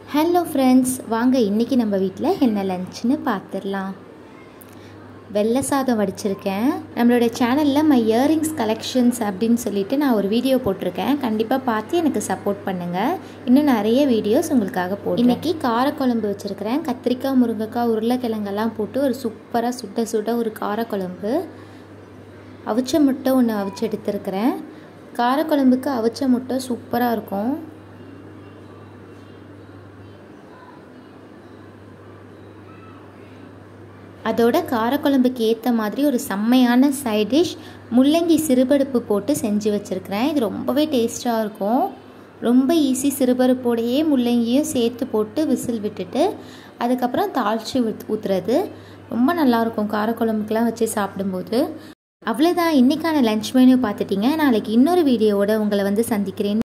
hello friends வாங்க இன்றைக்கி நம்ம வீட்டில் என்ன லஞ்சுன்னு பார்த்துடலாம் வெள்ளை சாதம் வடிச்சிருக்கேன் நம்மளோட சேனலில் மை இயரிங்ஸ் கலெக்ஷன்ஸ் அப்படின்னு சொல்லிட்டு நான் ஒரு வீடியோ போட்டிருக்கேன் கண்டிப்பாக பார்த்து எனக்கு சப்போர்ட் பண்ணுங்கள் இன்னும் நிறைய வீடியோஸ் உங்களுக்காக போடுறேன் இன்றைக்கி காரக்குழம்பு வச்சுருக்கிறேன் கத்திரிக்காய் முருங்கைக்காய் உருளைக்கிழங்கெல்லாம் போட்டு ஒரு சூப்பராக சுட சுட ஒரு காரக்குழம்பு அவிச்ச முட்டை ஒன்று அவிச்சு எடுத்துருக்கிறேன் காரக்குழம்புக்கு அவிச்ச முட்டை சூப்பராக இருக்கும் அதோட காரக்குழம்புக்கு ஏற்ற மாதிரி ஒரு செம்மையான சைட் டிஷ் முள்ளங்கி சிறுபருப்பு போட்டு செஞ்சு வச்சுருக்கிறேன் இது ரொம்பவே டேஸ்ட்டாக இருக்கும் ரொம்ப ஈஸி சிறுபருப்போடையே முள்ளங்கியும் சேர்த்து போட்டு விசில் விட்டுட்டு அதுக்கப்புறம் தாளித்து ஊத் ஊற்றுறது ரொம்ப நல்லாயிருக்கும் காரக்குழம்புக்கெலாம் வச்சு சாப்பிடும்போது அவ்வளோதான் இன்றைக்கான லன்ச் மெனு பார்த்துட்டிங்க நாளைக்கு இன்னொரு வீடியோவோட உங்களை வந்து சந்திக்கிறேன்